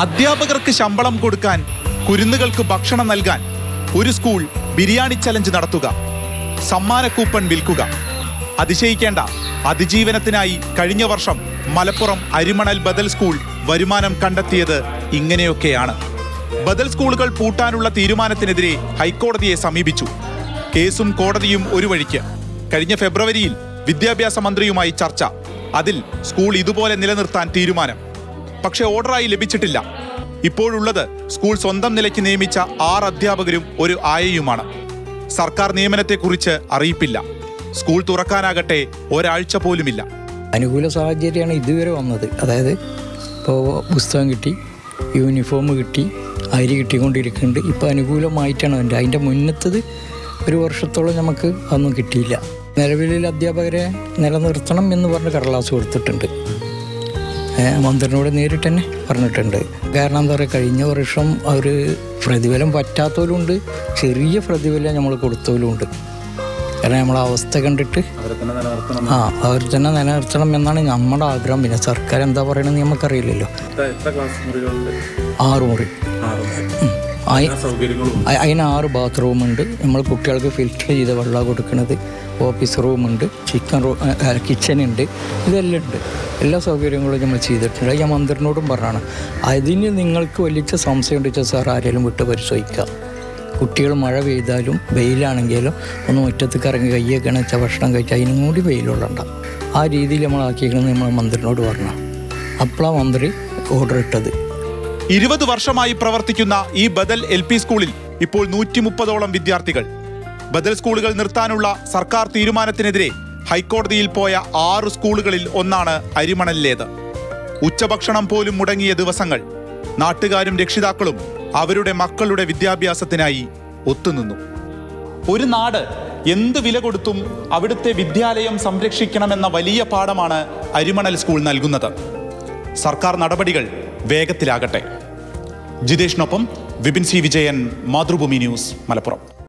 അധ്യാപകർക്ക് ശമ്പളം കൊടുക്കാൻ കുരുന്നുകൾക്ക് ഭക്ഷണം നൽകാൻ ഒരു സ്കൂൾ ബിരിയാണി ചലഞ്ച് നടത്തുക സമ്മാന കൂപ്പൺ വിൽക്കുക അതിശയിക്കേണ്ട അതിജീവനത്തിനായി കഴിഞ്ഞ വർഷം മലപ്പുറം അരിമണൽ ബദൽ സ്കൂൾ വരുമാനം കണ്ടെത്തിയത് ഇങ്ങനെയൊക്കെയാണ് ബദൽ സ്കൂളുകൾ പൂട്ടാനുള്ള തീരുമാനത്തിനെതിരെ ഹൈക്കോടതിയെ സമീപിച്ചു കേസും കോടതിയും ഒരു വഴിക്ക് കഴിഞ്ഞ ഫെബ്രുവരിയിൽ വിദ്യാഭ്യാസ മന്ത്രിയുമായി ചർച്ച അതിൽ സ്കൂൾ ഇതുപോലെ നിലനിർത്താൻ തീരുമാനം പക്ഷേ ഓർഡറായി ലഭിച്ചിട്ടില്ല ഇപ്പോഴുള്ളത് സ്കൂൾ സ്വന്തം നിലയ്ക്ക് നിയമിച്ച ആറ് അധ്യാപകരും ഒരു ആയയുമാണ് സർക്കാർ നിയമനത്തെക്കുറിച്ച് അറിയിപ്പില്ല സ്കൂൾ തുറക്കാനാകട്ടെ ഒരാഴ്ച പോലുമില്ല അനുകൂല സാഹചര്യമാണ് ഇതുവരെ വന്നത് അതായത് ഇപ്പോൾ പുസ്തകം കിട്ടി യൂണിഫോം കിട്ടി അരി കിട്ടിക്കൊണ്ടിരിക്കുന്നുണ്ട് ഇപ്പോൾ അനുകൂലമായിട്ടാണ് വേണ്ടത് അതിൻ്റെ മുന്നത്തത് ഒരു വർഷത്തോളം നമുക്ക് അതൊന്നും കിട്ടിയില്ല നിലവിലുള്ള അധ്യാപകരെ നിലനിർത്തണം എന്ന് പറഞ്ഞ് കടലാസ് കൊടുത്തിട്ടുണ്ട് ഏ, മന്ത്രിനോട് നേരിട്ട് തന്നെ പറഞ്ഞിട്ടുണ്ട് കാരണം എന്താ പറയുക കഴിഞ്ഞ വർഷം അവർ പ്രതിഫലം പറ്റാത്തവരുണ്ട് ചെറിയ പ്രതിഫലം നമ്മൾ കൊടുത്തവരുമുണ്ട് കാരണം നമ്മളെ അവസ്ഥ കണ്ടിട്ട് ആ അവർ തന്നെ നിലനിർത്തണം എന്നാണ് നമ്മുടെ ആഗ്രഹം പിന്നെ സർക്കാർ എന്താ പറയണമെന്ന് നമുക്കറിയില്ലല്ലോ ആറ് മുറി ഉം. അയി- അ- അതിന് ആറ് ബാത്റൂം ഉണ്ട് നമ്മൾ കുട്ടികൾക്ക് ഫിൽറ്റർ ചെയ്ത വെള്ളം കൊടുക്കുന്നത് ഓഫീസ് റൂമുണ്ട് ചിക്കൻ റൂം കിച്ചൺ ഉണ്ട് ഇതെല്ലാം ഉണ്ട് എല്ലാ സൗകര്യങ്ങളും നമ്മൾ ചെയ്തിട്ടുണ്ട് അത് ഞാൻ മന്ത്രിനോടും പറഞ്ഞാണ് അതിന് നിങ്ങൾക്ക് വലിയ സംശയം ഉണ്ടെച്ചാൽ സാർ ആരെങ്കിലും വിട്ട് പരിശോധിക്കുക കുട്ടികൾ മഴ പെയ്താലും വെയിലാണെങ്കിലും ഒന്ന് മുറ്റത്തേക്ക് ഇറങ്ങി കയ്യൊക്കെ വെച്ചാൽ ഭക്ഷണം കഴിച്ചാൽ അതിനും കൂടി വെയിലുള്ളണ്ട ആ രീതിയിൽ നമ്മൾ ആക്കിയിരിക്കുന്നത് നമ്മൾ മന്ത്രിനോട് പറഞ്ഞു അപ്പോഴാണ് മന്ത്രി ഓർഡർ ഇട്ടത് ഇരുപത് വർഷമായി പ്രവർത്തിക്കുന്ന ഈ ബദൽ എൽ പി സ്കൂളിൽ ഇപ്പോൾ നൂറ്റി മുപ്പതോളം വിദ്യാർത്ഥികൾ ബദൽ സ്കൂളുകൾ നിർത്താനുള്ള സർക്കാർ തീരുമാനത്തിനെതിരെ ഹൈക്കോടതിയിൽ പോയ ആറ് സ്കൂളുകളിൽ ഒന്നാണ് അരിമണലിലേത് ഉച്ചഭക്ഷണം പോലും മുടങ്ങിയ ദിവസങ്ങൾ നാട്ടുകാരും രക്ഷിതാക്കളും അവരുടെ മക്കളുടെ വിദ്യാഭ്യാസത്തിനായി ഒത്തുനിന്നു ഒരു നാട് എന്ത് വില കൊടുത്തും അവിടുത്തെ വിദ്യാലയം സംരക്ഷിക്കണമെന്ന വലിയ പാഠമാണ് അരിമണൽ സ്കൂൾ നൽകുന്നത് സർക്കാർ നടപടികൾ വേഗത്തിലാകട്ടെ ജിതേഷിനൊപ്പം വിപിൻ സി വിജയൻ മാതൃഭൂമി ന്യൂസ് മലപ്പുറം